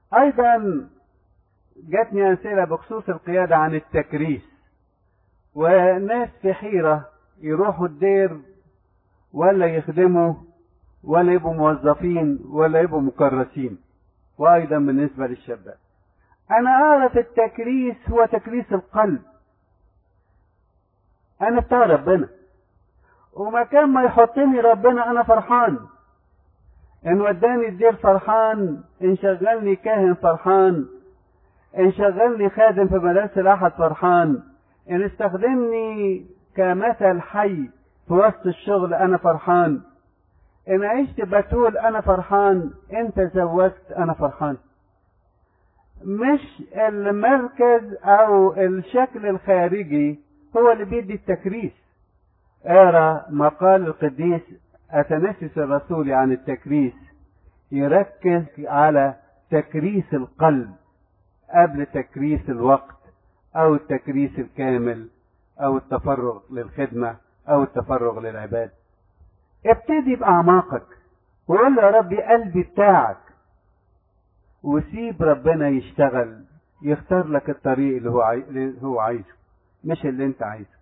ايضا جاتني اسئله بخصوص القياده عن التكريس وناس في حيره يروحوا الدير ولا يخدموا ولا يبقوا موظفين ولا يبقوا مكرسين وايضا بالنسبه للشباب انا اعرف التكريس هو تكريس القلب انا بتاع ربنا ومكان ما يحطني ربنا انا فرحان ان وداني الدير فرحان ان شغلني كاهن فرحان ان شغلني خادم في مدرسة الاحد فرحان ان استخدمني كمثل حي في وسط الشغل انا فرحان ان عشت بتول انا فرحان ان تزوجت انا فرحان مش المركز او الشكل الخارجي هو اللي بيدي التكريس اقرا مقال القديس اثناسيوس الرسولي عن التكريس يركز على تكريس القلب قبل تكريس الوقت او التكريس الكامل او التفرغ للخدمه او التفرغ للعباده ابتدي باعماقك وقول له يا ربي قلبي بتاعك وسيب ربنا يشتغل يختار لك الطريق اللي هو عاي... اللي هو عايزه مش اللي انت عايزه